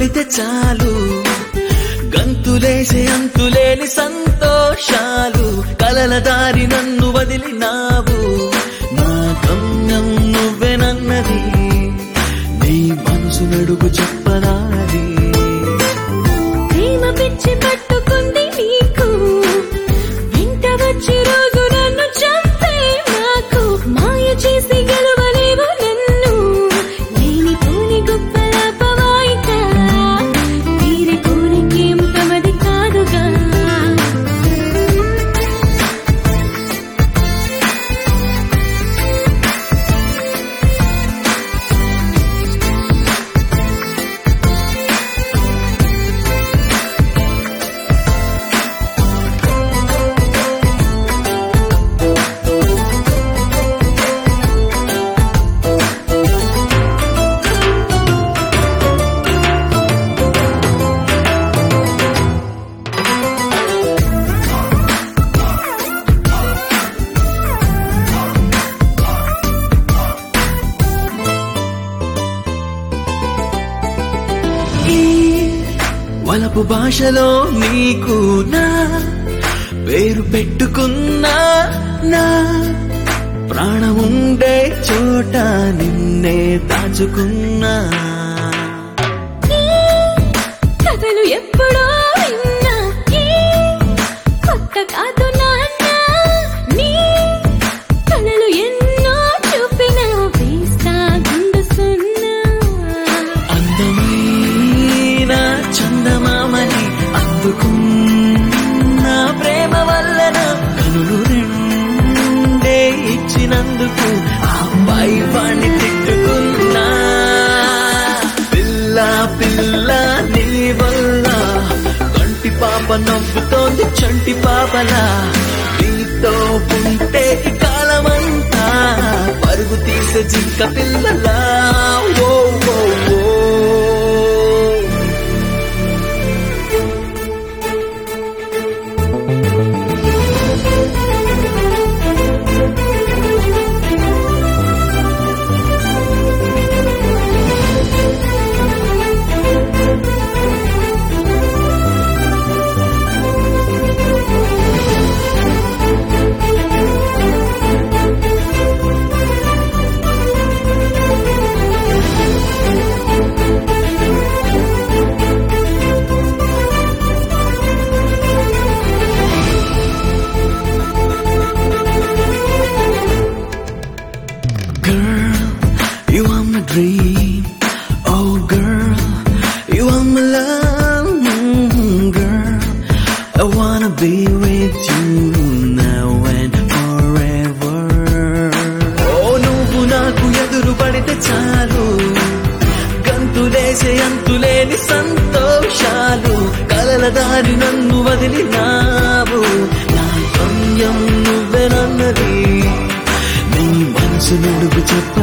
పడితే చాలు గంతులేసే అంతులేని సంతోషాలు కలల దారి నన్ను వదిలినావు నా గమ్యం నువ్వెనన్నది నీ మనసు నడుగు చెప్పనాది ప్రేమ పిచ్చి పట్టుకుంది నీకు వెంట వచ్చి రోజు నన్ను చంపే నాకు మాయ చేసి గెలవలేవు నన్ను లేని పోని గొప్పల పవాయిత తీరే కోరికేం తమది కాదుగా ఈ వలపు భాషలో నీకు నా పేరు పెట్టుకున్నా నా ప్రాణముండే చోట నిన్నే దాచుకున్నా ఈ కథలు ఎప్పుడో విన్నా ఈ కొత్త కాదు నాన్న నీ కళలు ఎన్నో చూపిన వేస్తా గుండు సున్నా అందమైన చందమామని అందుకున్న ప్రేమ వల్లన కనులు రెండే ఇచ్చినందుకు ఆ అబ్బాయి వాణ్ణి తిట్టుకున్నా పిల్ల పిల్ల నీ వల్ల కంటి పాప నవ్వుతోంది చంటి పాపలా నీతో ఉంటే ఈ కాలమంతా పరుగు తీసే జింక పిల్లలా ఓ ఓ ఓ Girl, you are my dream. Oh, girl, you are my love. Mm, Girl, I wanna be with you now and forever. Oh, నువ్వు నాకు ఎదురు పడితే చాలు గంతులేసే అంతులేని సంతోషాలు కలల దారి నన్ను వదిలినావు నా గమ్యం నువ్వెనన్నది నీ మనసు నడుగు చెప్ప